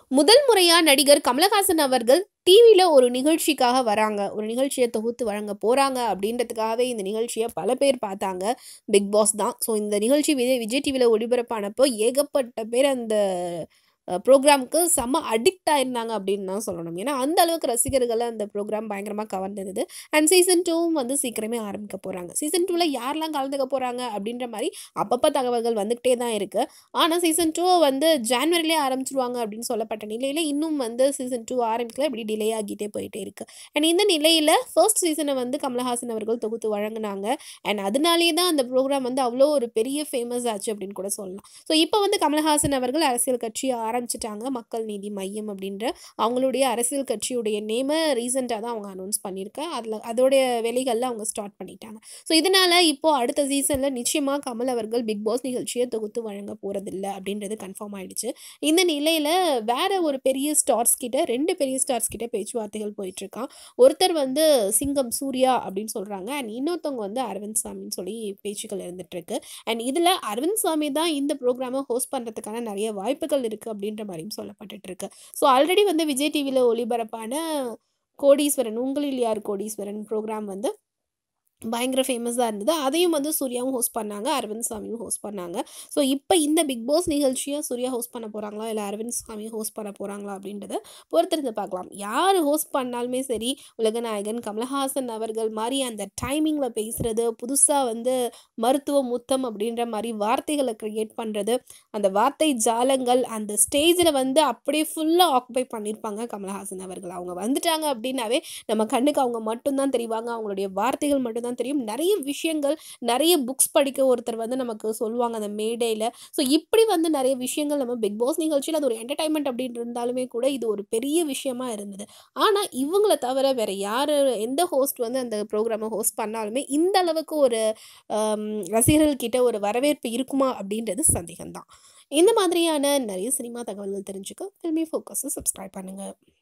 முதல் முறையா நடிகர் கமலஹாசன் அவர்கள் டிவியில ஒரு நிகழ்ச்சிக்காக வராங்க. ஒரு நிகழ்ச்சிய தொகுத்து வழங்க போறாங்க அப்படின்றதுக்காகவே இந்த நிகழ்ச்சிய பல பேர் பார்த்தாங்க. பிக் பாஸ் தான். ஸோ இந்த நிகழ்ச்சி விஜய் விஜய் டிவியில ஒளிபரப்பானப்போ ஏகப்பட்ட பேர் அந்த அ புரோகிராம்க்கு செம்ம அடிக்ட் ஆயிருந்தாங்க அப்படின்னு தான் சொல்லணும். ஏன்னா, அந்த அளவுக்கு ரசிகர்கள அந்த புரோகிராம் பயங்கரமா கவர்ந்திருந்தது. அண்ட் சீசன் 2வும் வந்து சீக்கிரமே ஆரம்பிக்க போறாங்க. சீசன் 2ல யாரெல்லாம் கலந்துக்க போறாங்க அப்படின்ற மாரி அப்பப்ப தகவல்கள் வந்துகிட்டே தான் இருக்கு. ஆனா, சீசன் 2வ வந்து ஜான்வரிலயே ஆரம்பிச்சுருவாங்க அப்படின்னு சொல்லப்பட்ட நிலையில, இன்னும் வந்து சீசன் 2 ஆரம்பிக்கல. இப்படி டிலே ஆகிட்டே போயிட்டே இருக்கு. அண்ட் இந்த நிலையில ஃபர்ஸ்ட் சீசன வந்து கமலஹாசன் அவர்கள் தொகுத்து வழங்குனாங்க. அண்ட் அதனாலேயே தான் அந்த புரோகிராம் வந்து அவ்வளோ ஒரு பெரிய ஃபேமஸ் ஆச்சு அப்படின்னு கூட சொல்லலாம். ஸோ இப்போ வந்து கமலஹாசன் அவர்கள் அரசியல் கட்சி ஆரம்பிச்சுட்டாங்க. மக்கள் நீதி மையம் அப்படின்ற அவங்களுடைய அரசியல் கட்சியுடைய நேம ரீசென்ட்டா தான் அவங்க அனௌன்ஸ் பண்ணியிருக்காங்க. அதில அதோடைய வேலைகள்ல அவங்க ஸ்டார்ட் பண்ணிட்டாங்க. ஸோ இதனால இப்போ அடுத்த சீசன்ல நிச்சயமா கமல் அவர்கள் பிக் பாஸ் நிகழ்ச்சிய தொகுத்து வழங்க போறதில்ல அப்படின்றது கன்ஃபார்ம் ஆயிடுச்சு. இந்த நிலையில வேற ஒரு பெரிய ஸ்டார்ஸ் கிட்ட 2 பெரிய ஸ்டார்ஸ் கிட்ட பேச்சுவார்த்தைகள் போயிட்டுருக்காம். ஒருத்தர் வந்து சிங்கம் சூர்யா அப்படின்னு சொல்றாங்க. அண்ட் இன்னொருத்தவங்க வந்து அரவிந்த் சாமின்னு சொல்லி பேச்சுக்கள் இருந்துட்டுருக்கு. அண்ட் இதில அரவிந்த் சாமி தான் இந்த புரோகிராம ஹோஸ்ட் பண்றதுக்கான நெறைய வாய்ப்புகள் இருக்கு அப்படின்ற மாரியும் சொல்லப்பட்டுட்டுருக்கு. ஸோ ஆல்ரெடி வந்து விஜய் டிவியில ஒளிபரப்பான கோடீஸ்வரன் உங்களில் யார் கோடீஸ்வரன் புரோகிராம் வந்து பயங்கர ஃபேமஸா இருந்தது. அதையும் வந்து சூர்யாவும் ஹோஸ்ட் பண்ணாங்க. அரவிந்த் சாமியும் ஹோஸ்ட் பண்ணாங்க. ஸோ இப்ப இந்த பிக் பாஸ் நிகழ்ச்சிய சூர்யா ஹோஸ்ட் பண்ண போறாங்களா? இல்ல அரவிந்த் சாமி ஹோஸ்ட் பண்ண போறாங்களா? அப்படின்றத பொறுத்திருந்து பார்க்கலாம். யாரு ஹோஸ்ட் பண்ணாலுமே சரி, உலகநாயகன் கமலஹாசன் அவர்கள் மாரி அந்த டைமிங்ல பேசுறது, புதுசா வந்து மருத்துவ முத்தம் அப்படின்ற மாரி வார்த்தைகள கிரியேட் பண்றது, அந்த வார்த்தை ஜாலங்கள் அந்த ஸ்டேஜ்ல வந்து அப்படியே ஃபுல்லா ஆக்குபை பண்ணியிருப்பாங்க கமலஹாசன் அவர்கள். அவங்க வந்துட்டாங்க அப்படின்னாவே நம்ம கண்ணுக்கு அவங்க மட்டும் தான் தெரிவாங்க. அவங்களுடைய வார்த்தைகள் மட்டும் தான் தெரியும். நெறைய விஷயங்கள், நெறைய புக்ஸ் படிக்க ஒருத்தர் வந்து நமக்கு சொல்லுவாங்க அந்த மேடையில. ஸோ இப்படி வந்து நெறைய விஷயங்கள் நம்ம பிக் பாஸ் நிகழ்ச்சியில அது ஒரு என்டர்டெயின்மென்ட் அப்படின்னு இருந்தாலுமே கூட இது ஒரு பெரிய விஷயமா இருந்தது. ஆனா, இவங்கள தவிர வேற யாரு எந்த ஹோஸ்ட் வந்து அந்த புரோகிராம ஹோஸ்ட் பண்ணாலுமே இந்த அளவுக்கு ஒரு அம் ரசிகர்கள் கிட்ட ஒரு வரவேற்பு இருக்குமா? அப்படின்றது சந்தேகம் தான். இந்த மாதிரியான நெறைய சினிமா தகவல்கள் தெரிஞ்சுக்க ஃபில்மி ஃபோக்கஸ சப்ஸ்கிரைப் பண்ணுங்க.